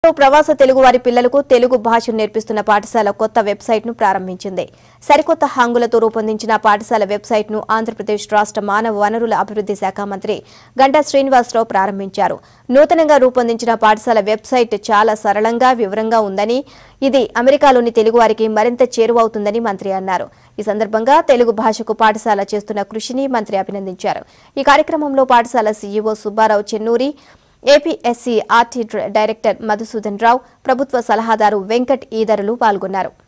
ప్రవాస తెలుగు వారి పిల్లలకు తెలుగు భాషను నేర్పిస్తున్న పాఠశాల కొత్త వెబ్సైట్ ను ప్రారంభించింది సరికొత్త హంగులతో రూపొందించిన పాఠశాల వెబ్సైట్ ను ఆంధ్రప్రదేశ్ రాష్ట్ర మానవ వనరుల అభివృద్ధి శాఖ మంత్రి గంటా శ్రీనివాసరావు ప్రారంభించారు నూతనంగా రూపొందించిన పాఠశాల వెబ్సైట్ చాలా సరళంగా వివరంగా ఉందని ఇది అమెరికాలోని తెలుగు వారికి మరింత చేరువవుతుందని మంత్రి అన్నారు ఈ సందర్భంగా తెలుగు భాషకు పాఠశాల చేస్తున్న కృషిని మంత్రి అభినందించారు ఈ కార్యక్రమంలో పాఠశాల CEO Subbarao Chennuri APSC RT director Madhusudan Rao ప్రభుత్వ సలహాదారు వెంకట్ ఈదరులు పాల్గొన్నారు